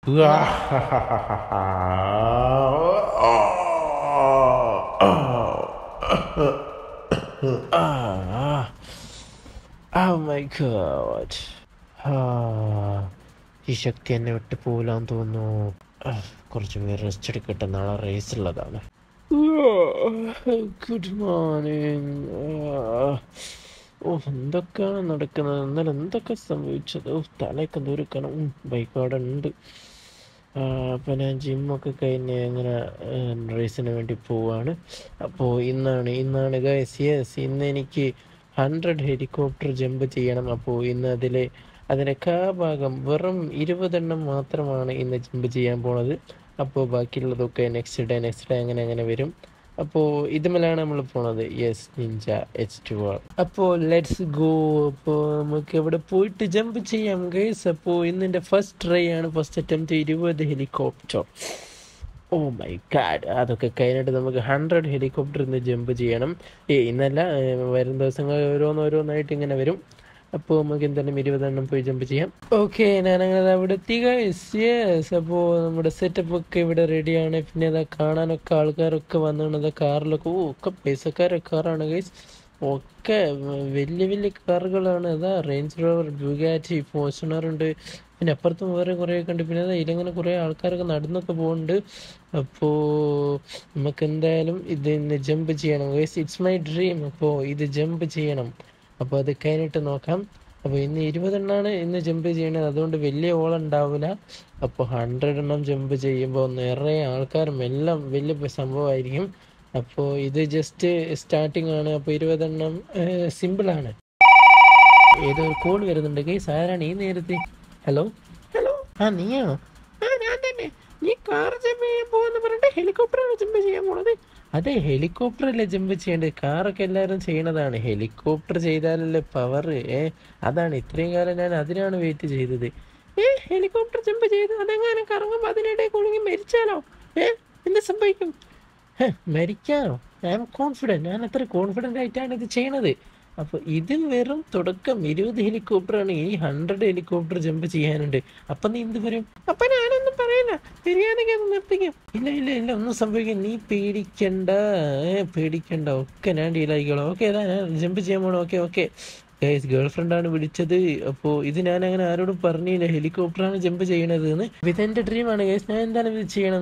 Oh my god. Ah, ഈ ശക്തി എന്നെ വിട്ട് പോലാൻ തോന്നുന്നു ആ, കുറച്ച് പേര് റെസ്റ്റ് എടുക്കട്ടെ നാളെ റേസ് ഉള്ളതാണ് ഗുഡ് മോർണിംഗ് ഓ എന്തൊക്കെയാണ് നടക്കുന്നത് ഇന്നലെ എന്തൊക്കെ സംഭവിച്ചത് ഓ തലയൊക്കെ ദൂരക്കണം ബൈക്ക് അവിടെ ഉണ്ട് ആ, അപ്പോൾ ഞാൻ ജിമ്മൊക്കെ കഴിഞ്ഞ് അങ്ങനെ റേസിന് വേണ്ടി പോവാണ് അപ്പോൾ ഇന്നാണ് ഇന്നാണ് ഗൈസ് യെസ് ഇന്ന് എനിക്ക് ഹൺഡ്രഡ് ഹെലികോപ്റ്റർ ജമ്പ് ചെയ്യണം അപ്പോൾ ഇന്ന് അതിൽ അതിൻ്റെ കാ ഭാഗം വെറും ഇരുപതെണ്ണം മാത്രമാണ് ഇന്ന് ജമ്പ് ചെയ്യാൻ പോണത് അപ്പോൾ ബാക്കിയുള്ളതൊക്കെ നെക്സ്റ്റ് ഡേ നെക്സ്റ്റ് ഡേ അങ്ങനെ അങ്ങനെ വരും അപ്പോൾ ഇതുമല്ലാണ് നമ്മൾ പോണത് yes ninja H two R അപ്പോൾ ലെറ്റ്സ് ഗോ അപ്പോൾ നമുക്ക് അവിടെ പോയിട്ട് ജമ്പ് ചെയ്യാം ഗൈസ് അപ്പോൾ ഇന്നെൻ്റെ ഫസ്റ്റ് ട്രൈ ആണ് ഫസ്റ്റ് അറ്റംപ്റ്റ് ഇരുപത് ഹെലികോപ്റ്റർ ഓ മൈ ഗാഡ് അതൊക്കെ കഴിഞ്ഞിട്ട് നമുക്ക് ഹൺഡ്രഡ് ഹെലികോപ്റ്റർ ഇന്ന് ജമ്പ് ചെയ്യണം ഏ ഇന്നല്ല ഏ, വരും ദിവസങ്ങൾ ഓരോന്നോരോന്നായിട്ട് ഇങ്ങനെ വരും അപ്പോൾ നമുക്ക് എന്തായാലും ഇരുപതെണ്ണം പോയി ജമ്പ് ചെയ്യാം ഓക്കെ ഞാനങ്ങനെ അവിടെ എത്തി ഗൈസ് യെസ് അപ്പോൾ നമ്മുടെ സെറ്റപ്പ് ഒക്കെ ഇവിടെ റെഡിയാണ് പിന്നെ അതാ കാണാനൊക്കെ ആൾക്കാരൊക്കെ വന്നിട്ടുണ്ട് കാറിലൊക്കെ ഓ ഒക്കെ പൈസക്കാരെ കാറാണ് ഗൈസ് ഒക്കെ വലിയ വലിയ കാറുകളാണ് അതാ റേഞ്ച് റോവർ ബുഗാറ്റി ഫോർച്യൂണർ ഉണ്ട് പിന്നെ അപ്പുറത്തും വേറെ കുറേ ഒക്കെ ഉണ്ട് പിന്നെ അതാ ഇതിലങ്ങനെ കുറേ ആൾക്കാരൊക്കെ നടന്നൊക്കെ പോകുന്നുണ്ട് അപ്പോൾ നമുക്ക് എന്തായാലും ഇത് ഇന്ന് ജമ്പ് ചെയ്യണം ഗൈസ് ഇറ്റ്സ് മൈ ഡ്രീം അപ്പോൾ ഇത് ജമ്പ് ചെയ്യണം അപ്പോൾ അത് കഴിഞ്ഞിട്ട് നോക്കാം അപ്പോൾ ഇന്ന് ഇരുപതെണ്ണാണ് ഇന്ന് ജമ്പ് ചെയ്യണത് അതുകൊണ്ട് വലിയ ഓളം ഉണ്ടാവില്ല അപ്പോൾ ഹൺഡ്രഡ് എണ്ണം ജമ്പ് ചെയ്യുമ്പോൾ നിറയെ ആൾക്കാരും എല്ലാം വലിയ സംഭവമായിരിക്കും അപ്പോൾ ഇത് ജസ്റ്റ് സ്റ്റാർട്ടിംഗ് ആണ് അപ്പോൾ ഇരുപതെണ്ണം സിമ്പിളാണ് ഏതോ ഒരു കോൾ വരുന്നുണ്ട് ഗൈസ് ആരാണ് ഈ നേരത്തെ ഹലോ ഹലോ ആ നീയാണോ ആ ഞാൻ തന്നെ നീ കാർ ജമ്പ് ചെയ്യാൻ പോകുന്ന പറഞ്ഞിട്ട് ഹെലികോപ്റ്ററാണ് ജമ്പ് ചെയ്യാൻ പോണത് അതെ ഹെലികോപ്റ്റർ അല്ലേ ജമ്പ് ചെയ്യേണ്ടത് കാറൊക്കെ എല്ലാവരും ചെയ്യണതാണ് ഹെലികോപ്റ്റർ ചെയ്താലല്ലേ പവർ ഏ അതാണ് ഇത്രയും കാലം ഞാൻ അതിനാണ് വെയിറ്റ് ചെയ്തത് ഏ ഹെലികോപ്റ്റർ ജമ്പ് ചെയ്ത് അതെങ്ങാനും കറങ്ങുമ്പോൾ അതിനിടെ കുടുങ്ങി മരിച്ചാലോ ഏ എന്ത് സംഭവിക്കും ഹെ, മരിക്കാനോ ഐ ആം കോൺഫിഡൻറ്റ് ഞാൻ അത്ര കോൺഫിഡൻ്റ് ആയിട്ടാണ് ഇത് ചെയ്യണത് അപ്പോൾ ഇത് വെറും തുടക്കം ഇരുപത് ഹെലികോപ്റ്റർ ആണ് ഈ ഹൺഡ്രഡ് ഹെലികോപ്റ്റർ ജമ്പ് ചെയ്യാനുണ്ട് അപ്പൊ നീ എന്ത് പറയും അപ്പൊ ഞാനൊന്നും പറയില്ല ശരിയാണെങ്കിൽ അത് നിർത്തിക്കാം ഇല്ല ഇല്ല ഇല്ല ഒന്നും സംഭവിക്കും നീ പേടിക്കണ്ട ഏ പേടിക്കണ്ട ഒക്കെ ഞാൻ ഡീലായിക്കോളാം ഓക്കെ അതാ ഞാൻ ജമ്പ് ചെയ്യാൻ പോണം ഓക്കെ ഓക്കെ ഗൈസ് ഗേൾ ഫ്രണ്ടാണ് വിളിച്ചത് അപ്പോൾ ഇത് ഞാൻ അങ്ങനെ ആരോടും പറഞ്ഞില്ല ഹെലികോപ്റ്ററാണ് ജമ്പ് ചെയ്യണത് എന്ന് അപ്പൊ ഇതെന്റെ ഡ്രീമാണ് ഗൈസ് ഞാൻ എന്തായാലും ഇത് ചെയ്യണം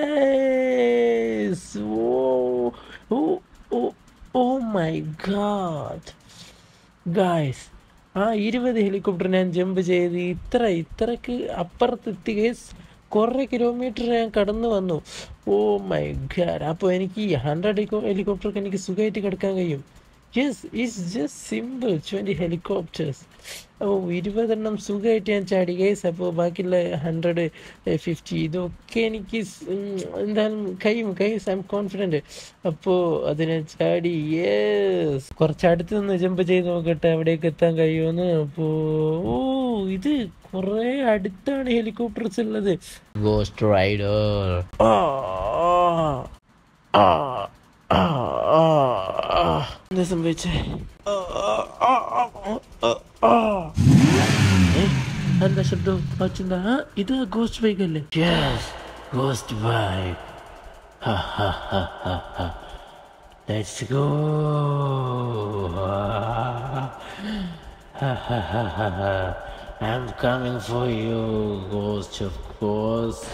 yes oh oh oh oh my god guys ആ ഇരുപത് ഹെലികോപ്റ്റർ ഞാൻ ജമ്പ് ചെയ്ത് ഇത്ര ഇത്രക്ക് അപ്പുറത്തെത്തി ഗൈസ് കുറേ കിലോമീറ്റർ ഞാൻ കടന്നു വന്നു ഓ മൈ ഗാഡ് അപ്പോൾ എനിക്ക് ഈ ഹൺഡ്രഡ് ഹെലികോപ്റ്റർക്ക് എനിക്ക് സുഖമായിട്ട് കിടക്കാൻ കഴിയും yes it's just simple twenty helicopters oh ഇരുപതെണ്ണം സുഖമായിട്ട് ഞാൻ ചാടി ഗൈസ് അപ്പോൾ ബാക്കിയുള്ള ഹൺഡ്രഡ് ഫിഫ്റ്റി ഇതൊക്കെ എനിക്ക് സ്- ഉം, എന്തായാലും കഴിയും ഗൈസ് ഐ എം കോൺഫിഡൻറ്റ് അപ്പോൾ അതിനെ ചാടി യെസ് കുറച്ച് അടുത്ത് നിന്ന് ജമ്പ് ചെയ്ത് നോക്കട്ടെ അവിടേക്ക് എത്താൻ കഴിയുമെന്ന് അപ്പോൾ ഓ ഇത് കുറേ അടുത്താണ് ഹെലികോപ്റ്റേഴ്സ് ഉള്ളത് ഗോസ്റ്റ് റൈഡർ എന്താ സംഭവിച്ചേ ആ, ആ, ആ, ആ, ആ. ഏ, എന്താ ശബ്ദം പറ്റുന്ന ഇത് ഗോസ്റ്റ് ബൈക്ക് അല്ലേ ghost bike let's go I'm coming for you, ghost of course.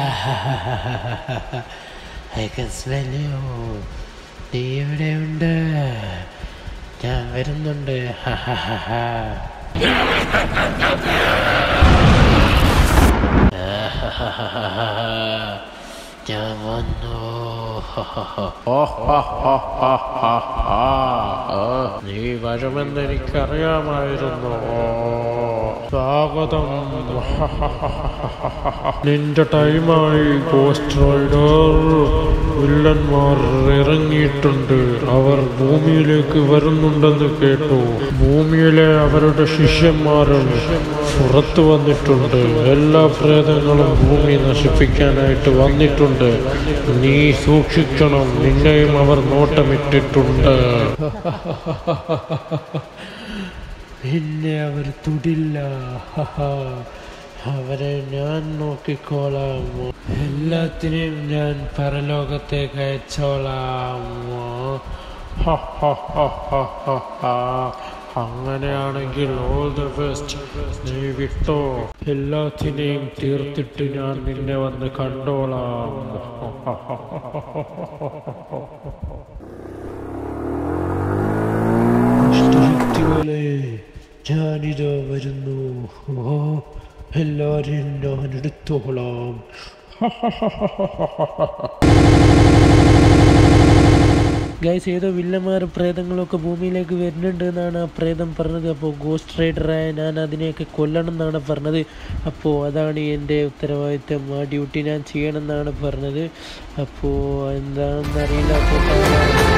I can smell you. നീ എവിടെയുണ്ട് ഞാൻ വരുന്നുണ്ട് ഞാൻ വന്നു നീ വരുമെന്ന് എനിക്കറിയാമായിരുന്നു സ്വാഗതം നിന്റെ ടൈമായി ഗോസ്റ്റ് റൈഡർ വില്ലന്മാർ ഇറങ്ങിയിട്ടുണ്ട് അവർ ഭൂമിയിലേക്ക് വരുന്നുണ്ടെന്ന് കേട്ടു ഭൂമിയിലെ അവരുടെ ശിഷ്യന്മാരും പുറത്തു വന്നിട്ടുണ്ട് എല്ലാ പ്രേതങ്ങളും ഭൂമി നശിപ്പിക്കാനായിട്ട് വന്നിട്ടുണ്ട് നീ സൂക്ഷിക്കണം നിന്നെയും അവർ നോട്ടമിട്ടിട്ടുണ്ട് പിന്നെ അവർ തുടില്ല അവരെ ഞാൻ നോക്കിക്കോളാം എല്ലാത്തിനെയും ഞാൻ പരലോകത്തേക്ക് അയച്ചോളാം ഹ, ഹ, ഹ, ഹ, ഹ, ഹ. അങ്ങനെയാണെങ്കിൽ ഓൾ ദ ബെസ്റ്റ് നീ വിട്ടോ എല്ലാത്തിനെയും തീർത്തിട്ട് ഞാൻ നിന്നെ വന്ന് കണ്ടോളാം ദുഷ്ടശക്തികളെ ഞാനിതാ വരുന്നു ഓ എല്ലാരെയും ഞാൻ എടുത്തോളാം ഗൈസ് ഏതോ വില്ലന്മാരും പ്രേതങ്ങളും ഒക്കെ ഭൂമിയിലേക്ക് വരുന്നുണ്ട് എന്നാണ് ആ പ്രേതം പറഞ്ഞത് അപ്പോൾ ഗോസ്റ്റ് റൈഡറായ ഞാൻ അതിനെയൊക്കെ കൊല്ലണം എന്നാണ് പറഞ്ഞത് അപ്പോൾ അതാണ് എൻ്റെ ഉത്തരവാദിത്തം ആ ഡ്യൂട്ടി ഞാൻ ചെയ്യണം എന്നാണ് പറഞ്ഞത് അപ്പോൾ എന്താണെന്നറിയില്ല അപ്പോൾ കാണാം.